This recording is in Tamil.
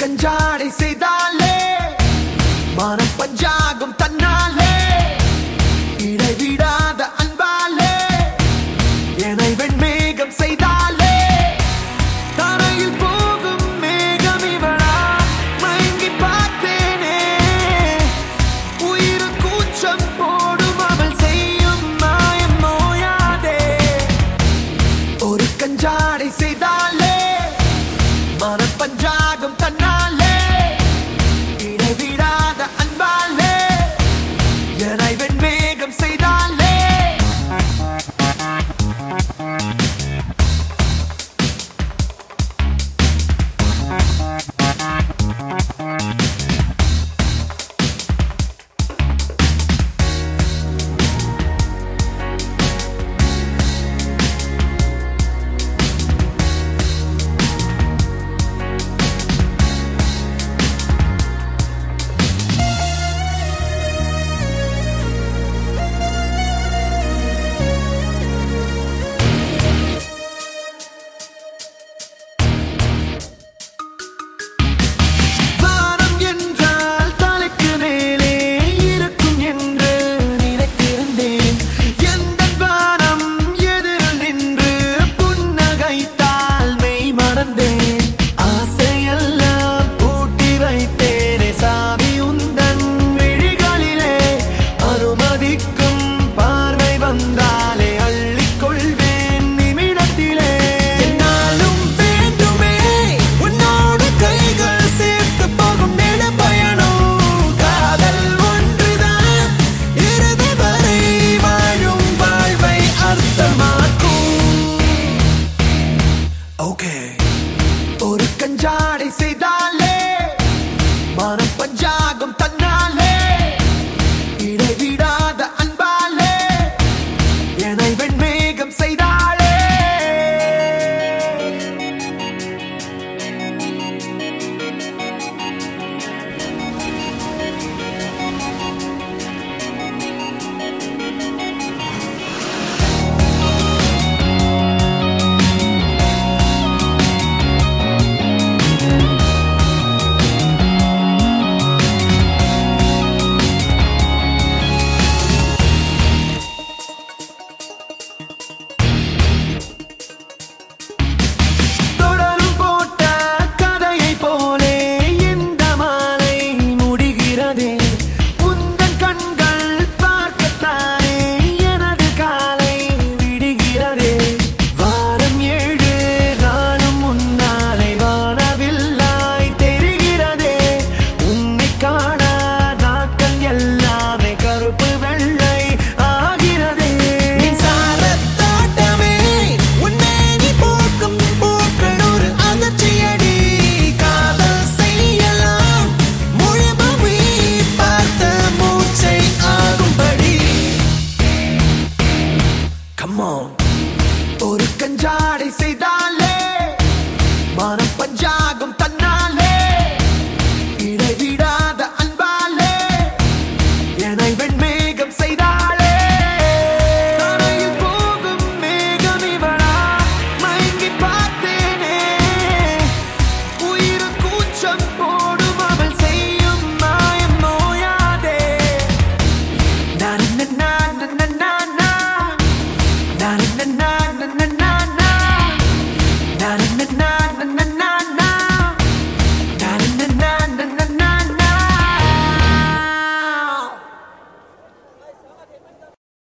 கஞ்சாடை செய்தாலே மனம் பஞ்சாகும் தன்னாலே இடைவிடாத அன்பாலே என்னை வெண்மேகம் செய்தாலே தரையில் போகும் மேகம் இவளா மயங்கி பார்த்தேனே உயிர் கூச்சம் போடும் அவள் செய்யும் மாயம் நோயாதே ஒரு கஞ்சாடை செய்தாலே மனப்பஞ்சாகம் தன்னாலே இடைவிடாத அன்பாலே என்னை வெண்மேகம் செய்தாலே வானம் என்றால் தலைக்கு மேலே இருக்கும் என்று நினைத்திருந்தேன் எந்த வானம் எதிரில் நின்று புன்னகைத்தால் மெய் மறந்தேன் ஆசையெல்லாம் பூட்டி வைத்தேனே சாவி உந்தன் விழிகளிலே அனுமதிக்கும் பார்வை வந்தாலே அள்ளிக்கொள்வேன் நிமிடத்திலே என்னாலும் வேண்டுமே உன்னோடு கைகள் சேர்த்து போகும் நெடு பயணம் காதல் ஒன்றுதான் இறுதி வரை வாழும் வாழ்வை அர்த்தமாக்கும் ஓகே ஒரு கஞ்சாடை செய்தாலே மனம் பஞ்சாகம் தன்னாலே இடைவிடாத அன்பாலே என்னை வெண்மேகம் செய்தாளே தொடரும் போட்ட கதையை போலே இந்த மாலை முடிகிறதே உந்தன் கண்கள் பார்க்கத்தானே எனது காலை விடுகிறதே வாரம் ஏழு நாளும் முன்னாலே வானவில்லாய் தெரிகிறதே உன்னை காண நாட்கள் எல்லாமே கருப்பு வெள்ளை ஆகிறதே மின்சாரத் தோட்டமே உன்னை நீ போக்கும் பூக்கள் ஒரு அதிர்ச்சியடி காதல் செய்யலாம் முழுபவி பார்த்த மூச்சை ஆகும்படி Come on ஒரு கஞ்சாடை செய்தாலே மனம் பஞ்சாகம்